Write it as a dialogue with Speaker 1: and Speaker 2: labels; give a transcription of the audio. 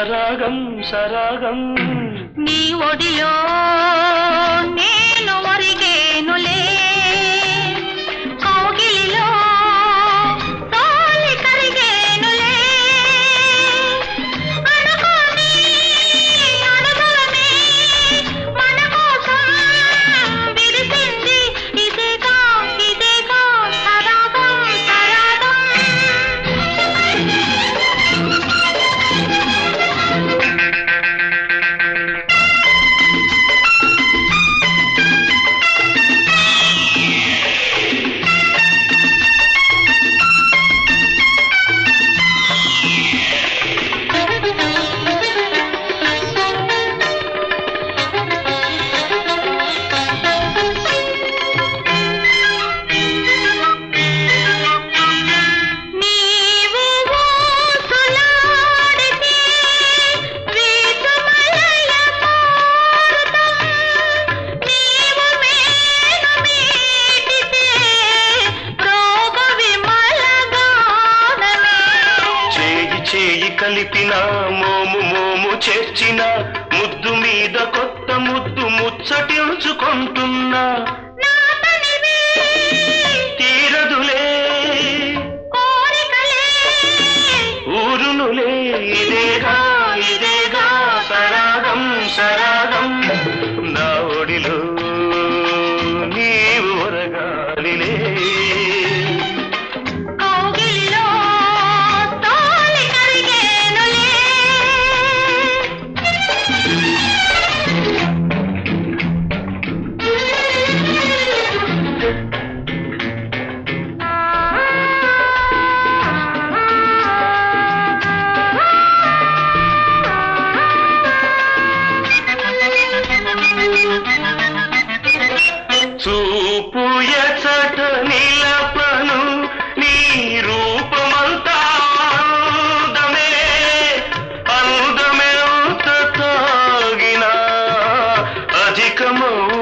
Speaker 1: సరాగం సరాగం
Speaker 2: నీ ఒడిలో నేను ఒరిగేనులే కౌగిలిలో తోలి కరిగేనులే అనుకోని అనుభవమే మన కోసం విరిసింది ఇదేగా ఇదేగా సరాగం సరాగం నీవు ఊసులాడితే వీచుమలయ మారుతం నీవు మేను మీటితే రోగ విమల గానమే
Speaker 1: చేయి చేయి కలిపిన మోము మోము చేర్చిన ముద్దు మీద కొత్త ముద్దు ముచ్చటించుకుంటున్నా
Speaker 2: నాతనివే
Speaker 1: తీరదులే
Speaker 2: కోరికలే
Speaker 1: ఊరునులే ఇదేగా ఇదేగా సరాగం సరాగం నా ఒడిలో నీవు ఒరగాలిలే
Speaker 2: కౌగిలిలో తోలి కరిగేనులే
Speaker 1: చూపు ఎచట నిలపను నీ రూపమంతా అందమే అందమే తాగిన అధికమౌ